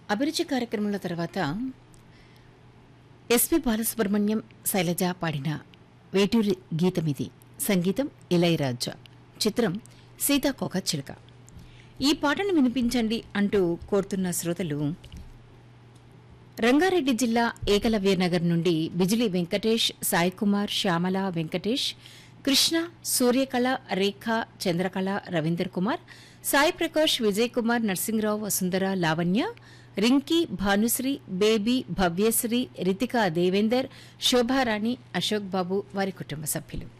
అభిరుచి కార్యక్రమంలో తర్వాత ఎస్పి బాలసుబ్రహ్మణ్యం శైలజ పాడిన వేటూరి గీతమిది సంగీతం ఇళయరాజా చిత్రం సీతాకోక చిలుక ఈ పాటను వినిపించండి అంటూ కోరుతున్న శ్రోతలు రంగారెడ్డి జిల్లా ఏకలవ్యనగర్ నుండి బిజిలి వెంకటేష్ సాయి కుమార్ శ్యామల వెంకటేష్ కృష్ణ సూర్యకళ రేఖ చంద్రకళ రవీందర్ కుమార్ సాయి ప్రకాష్ విజయ్ కుమార్ నర్సింగరావు వసుంధర లావణ్య రింకీ భానుశ్రీ బేబీ భవ్యశ్రీ రితికా దేవేందర్ శోభారాణి అశోక్ బాబు వారి కుటుంబ సభ్యులు